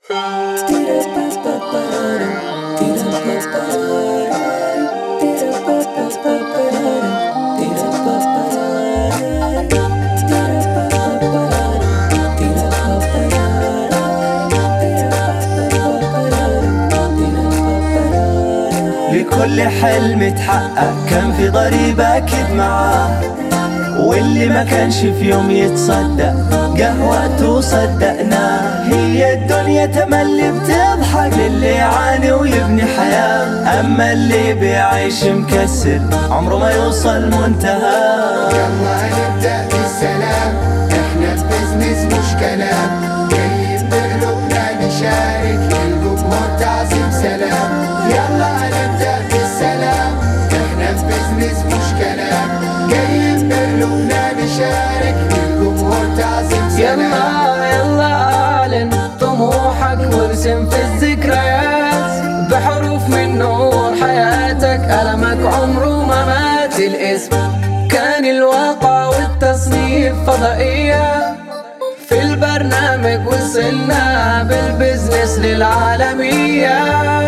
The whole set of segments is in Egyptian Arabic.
لكل حلم اتحقق كان في ضريب اكيد معاه واللي ما كانش في يوم يتصدق قهوة وصدقناه هي الدنيا تملي بتضحك للي يعاني ويبني حياة أما اللي بيعيش مكسر عمره ما يوصل منتهى يلا نبدأ بالسلام احنا في بزنس مش كلام جايين بقلوبنا نشارك للجمهور تعظيم سلام يلا نبدأ بالسلام احنا في بزنس مش كلام جايين بقلوبنا نشارك للجمهور تعظيم سلام يلا يلا اعلن طموحك وارسم في الذكريات بحروف من نور حياتك ألمك عمره ما مات الاسم كان الواقع والتصنيف فضائية في البرنامج وصلنا بالبزنس للعالمية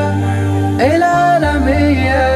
العالمية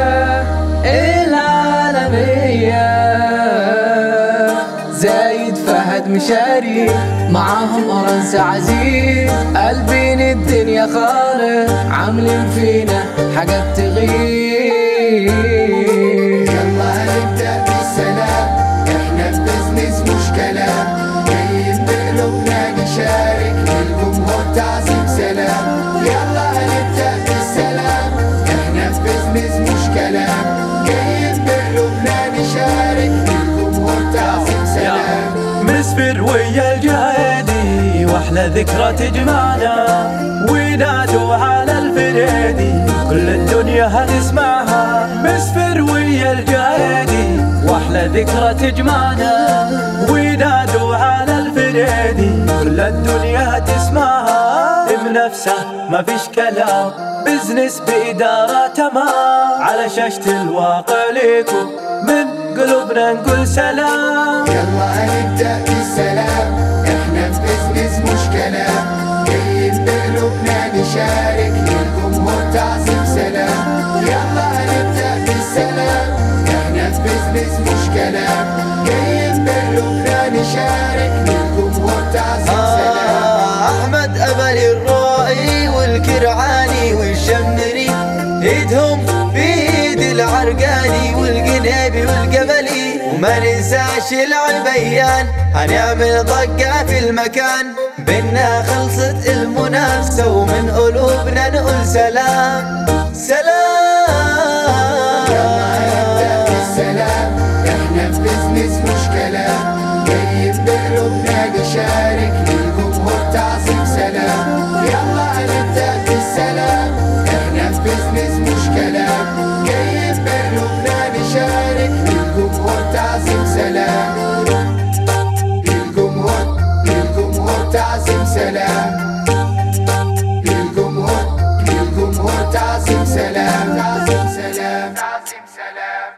العالمية زايد فهد مشاري معاهم أورنس عزيز قلبين الدنيا خالص عاملين فينا حاجات تغير يلا نبدأ بالسلام احنا في بزنس مش كلام جايين بقلوبنا نشارك للجمهور تعظيم سلام يلا نبدأ بالسلام احنا في بزنس مش كلام جايين بقلوبنا نشارك للجمهور تعظيم سلام مسفر ويا الجهادي واحلى ذكرى تجمعنا ونادوا على الفريدي كل الدنيا هتسمعها مسفر ويا الجهادي واحلى ذكرى تجمعنا ونادوا على الفريدي كل الدنيا هتسمعها بنفسه ما فيش كلام بزنس بإدارة تمام على شاشة الواقع ليكم من قلوبنا نقول سلام يلا نبدأ بالسلام احنا في بزنس مش كلام جايين بقلوبنا نشارك للجمهور تعظيم سلام يلا نبدأ بالسلام احنا في بزنس مش كلام جايين بقلوبنا نشارك للجمهور تعظيم سلام آه، أحمد أبلي الرائي والكرعاني والشمري ايدهم في ايد العرقاني والقنيبي والقبلي وما ننساش العبيان هنعمل ضجة في المكان بينا خلصت المنافسة ومن قلوبنا نقول سلام يلا نبدأ سلام بالسلام احنا في بزنس مش كلام جايين بقلوبنا نشارك